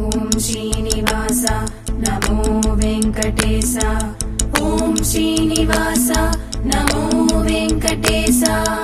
ఓం శ్రీనివాస నమో వెంకటేశ ఓం శ్రీనివాస నమో వెంకటేశ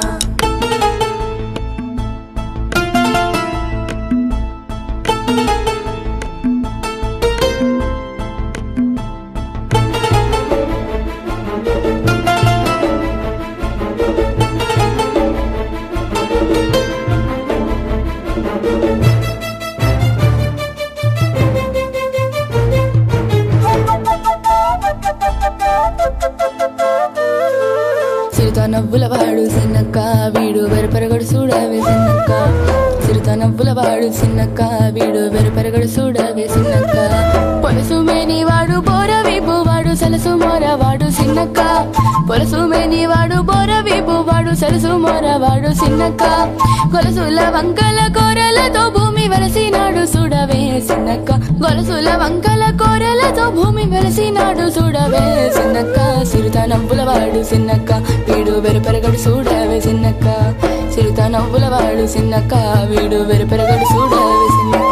చిరుత నవ్వుల వాడు సిన్నక్క వీడు వెరపెరగడు చూడవే సిన్నక్క చిరుత నవ్వుల వాడు సిన్నక్క వీడు వెరపెరగడు చూడవే సిన్నక్క పొలసు మేని వాడు బోర వీపు వాడు సలసు మోర వాడు సిన్నక్క పొలసు మేని వాడు బోర వీపు వాడు సలసు మోర వాడు సిన్నక్క గొలసుల వంకల కోరలతో భూమి వెలసినాడు చూడవే సిన్నక్క గొలసుల వంకల కోరలతో భూమి వెలసినాడు చూడవే సిన్నక్క సిరుత నవ్వుల వాడు సిన్నక్క వీడు వెరపెరగడు చూడవే సిన్నక్క సిరుత నవ్వుల వాడు సిన్నక్క వీడు వెరపెరగడు చూడవే సిన్నక్క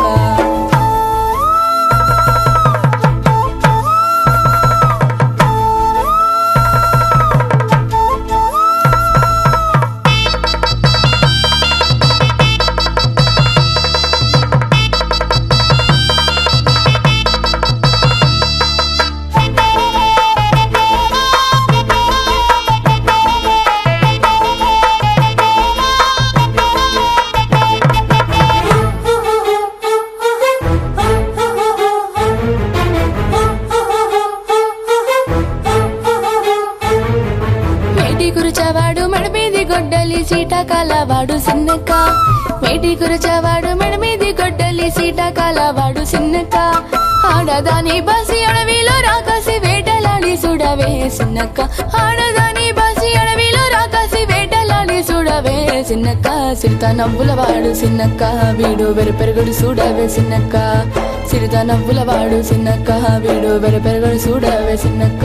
మేటి కురుచవాడు మెడమీది గొడ్డలి సీటాకాల వాడు సిన్నక్క మేటి కురుచవాడు మెడమీది గొడ్డలి సీటాకాల వాడు సిన్నక్క ఆడదాని బాసి అడవిలో రాకాసి వేటలాడి చూడవే సిన్నక్క ఆడదాని బాసి అడవిలో రాకాసి వేటలాడి చూడవే సిన్నక్క సిరిత నవ్వుల వాడు సిన్నక్క వీడు వెరపెరగడు చూడవే సిన్నక్క సిరిత నవ్వుల వాడు సిన్నక్క వీడు వెరపెరగడు చూడవే సిన్నక్క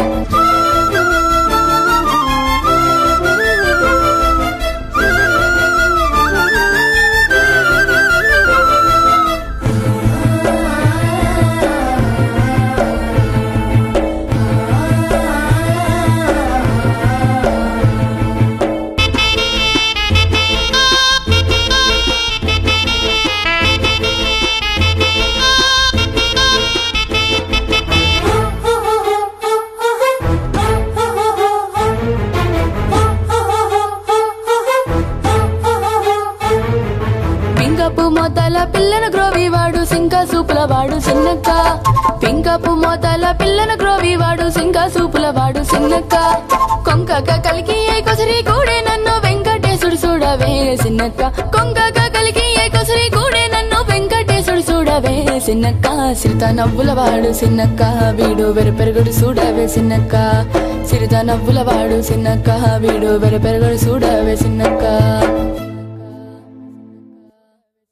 పింకపు మోతల పిల్లను గ్రోవి వాడు సింక సూపుల వాడు సిన్నక్క పింకపు మోతల పిల్లను గ్రోవి వాడు సింక సూపుల వాడు సిన్నక్క కొంకక కలికి ఏ కొసరి కూడే నన్ను వెంకటేశుడు చూడవే సిన్నక్క కొంకక కలికి ఏ కొసరి కూడే నన్ను వెంకటేశుడు చూడవే సిన్నక్క సిరిత నవ్వుల వాడు సిన్నక్క వీడు వెరపెరగడు చూడవే సిన్నక్క సిరిత నవ్వుల వాడు సిన్నక్క వీడు వెరపెరగడు చూడవే సిన్నక్క